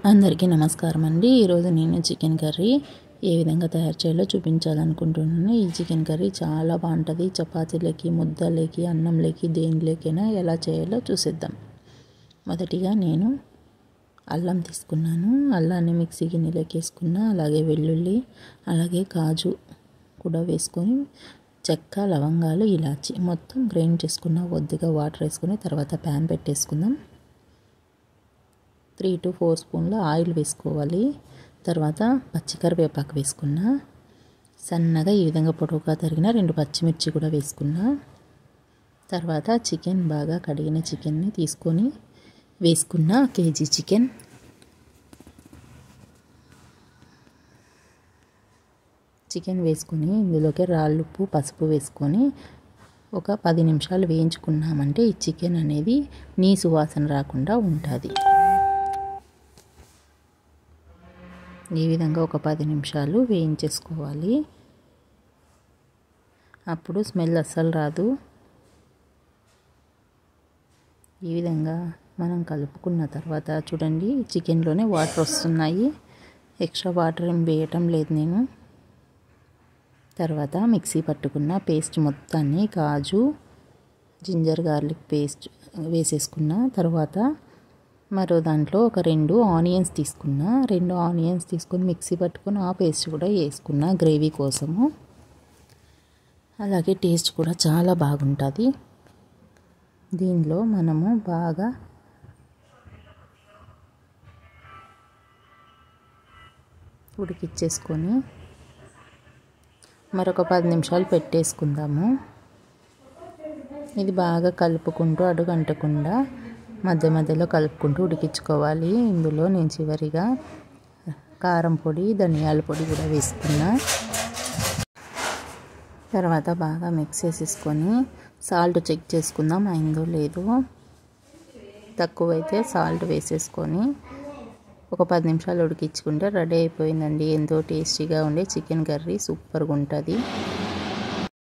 అందరికీ నమస్కారం అండి ఈరోజు నేను చికెన్ కర్రీ ఏ విధంగా తయారు చేయాలో చూపించాలనుకుంటున్నాను ఈ చికెన్ కర్రీ చాలా బాగుంటుంది చపాతీలకి ముద్దలకి అన్నంలోకి దేనిలోకైనా ఎలా చేయాలో చూసేద్దాం మొదటిగా నేను అల్లం తీసుకున్నాను అల్లాన్ని మిక్సీ గిన్నెలోకి వేసుకున్నా అలాగే వెల్లుల్లి అలాగే కాజు కూడా వేసుకొని చెక్క లవంగాలు ఇలాచి మొత్తం గ్రైండ్ చేసుకున్న కొద్దిగా వాటర్ వేసుకుని తర్వాత ప్యాన్ పెట్టేసుకుందాం త్రీ టు ఫోర్ స్పూన్ల ఆయిల్ వేసుకోవాలి తర్వాత పచ్చికరివేపాకు వేసుకున్నా సన్నగా ఈ విధంగా పొడవుగా తరిగిన రెండు పచ్చిమిర్చి కూడా వేసుకున్నా తర్వాత చికెన్ బాగా కడిగిన చికెన్ని తీసుకొని వేసుకున్న కేజీ చికెన్ చికెన్ వేసుకొని ఇందులోకి రాళ్ళుప్పు పసుపు వేసుకొని ఒక పది నిమిషాలు వేయించుకున్నామంటే ఈ చికెన్ అనేది నీ సువాసన రాకుండా ఉంటుంది ఈ విధంగా ఒక పది నిమిషాలు వేయించేసుకోవాలి అప్పుడు స్మెల్ అస్సలు రాదు ఈ విధంగా మనం కలుపుకున్న తర్వాత చూడండి చికెన్లోనే వాటర్ వస్తున్నాయి ఎక్స్ట్రా వాటర్ ఏం వేయటం లేదు నేను తర్వాత మిక్సీ పట్టుకున్న పేస్ట్ మొత్తాన్ని కాజు జింజర్ గార్లిక్ పేస్ట్ వేసేసుకున్న తర్వాత మరో దాంట్లో ఒక రెండు ఆనియన్స్ తీసుకున్నా రెండు ఆనియన్స్ తీసుకొని మిక్సీ పట్టుకొని ఆ పేస్ట్ కూడా వేసుకున్నా గ్రేవీ కోసము అలాగే టేస్ట్ కూడా చాలా బాగుంటుంది దీనిలో మనము బాగా ఉడికిచ్చేసుకొని మరొక పది నిమిషాలు పెట్టేసుకుందాము ఇది బాగా కలుపుకుంటూ అడుగంటకుండా మధ్య మధ్యలో కలుపుకుంటూ ఉడికించుకోవాలి ఇందులో నేను చివరిగా కారం పొడి ధనియాల పొడి కూడా వేసుకున్నా తర్వాత బాగా మిక్స్ చేసేసుకొని సాల్ట్ చెక్ చేసుకుందాం అయిందో లేదో తక్కువైతే సాల్ట్ వేసేసుకొని ఒక పది నిమిషాలు ఉడికించుకుంటే రెడీ అయిపోయిందండి ఎంతో టేస్టీగా ఉండే చికెన్ కర్రీ సూపర్గా ఉంటుంది